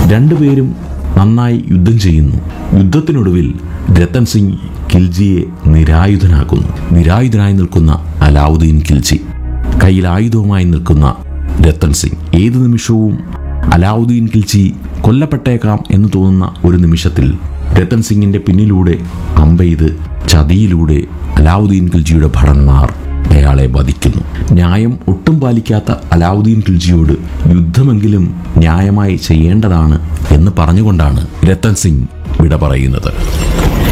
രണ്ടുപേരും നന്നായി യുദ്ധം ചെയ്യുന്നു യുദ്ധത്തിനൊടുവിൽ രത്തൻ സിംഗ് ഖിൽജിയെ നിരായുധനാക്കുന്നു നിരായുധനായി നിൽക്കുന്ന അലാവുദ്ദീൻ ഖിൽജി കയ്യിൽ ആയുധവുമായി നിൽക്കുന്ന രത്തൻ സിംഗ് ഏത് നിമിഷവും അലാവുദ്ദീൻ ഖിൽജി കൊല്ലപ്പെട്ടേക്കാം എന്ന് തോന്നുന്ന ഒരു നിമിഷത്തിൽ രത്തൻ സിംഗിന്റെ പിന്നിലൂടെ അമ്പെയ്ത് ചതിയിലൂടെ അലാവുദ്ദീൻ ഖിൽജിയുടെ ഭടന്മാർ അയാളെ വധിക്കുന്നു ന്യായം ഒട്ടും പാലിക്കാത്ത അലാവുദ്ദീൻ ഖിൽജിയോട് യുദ്ധമെങ്കിലും ന്യായമായി ചെയ്യേണ്ടതാണ് എന്ന് പറഞ്ഞുകൊണ്ടാണ് രത്തൻ സിംഗ് വിട പറയുന്നത്